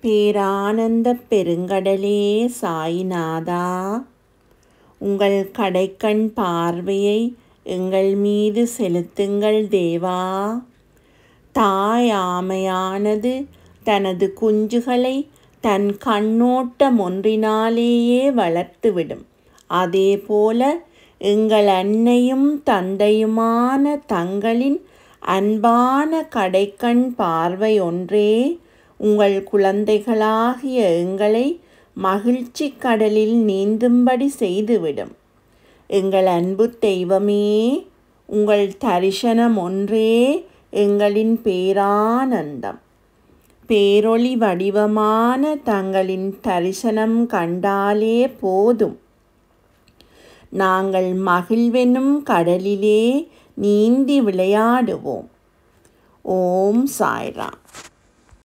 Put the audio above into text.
பேரானந்தப் பெருங்கடலே சாயிநாதா உங்கள் கடைக்கண் பார்வையை எங்கள் மீது செலுத்துங்கள் தேவா தாய் ஆமையானது தனது குஞ்சுகளை தன் கண்ணோட்டம் ஒன்றினாலேயே வளர்த்துவிடும் அதேபோல எங்கள் அன்னையும் தந்தையுமான தங்களின் அன்பான கடைக்கண் பார்வை ஒன்றே உங்கள் குழந்தைகளாகிய எங்களை மகிழ்ச்சி கடலில் நீந்தும்படி செய்துவிடும் எங்கள் அன்பு தெய்வமே உங்கள் தரிசனம் ஒன்றே எங்களின் பேரானந்தம் பேரொளி வடிவமான தங்களின் தரிசனம் கண்டாலே போதும் நாங்கள் மகிழ்வெனும் கடலிலே நீந்தி விளையாடுவோம் ஓம் சாய்ராம்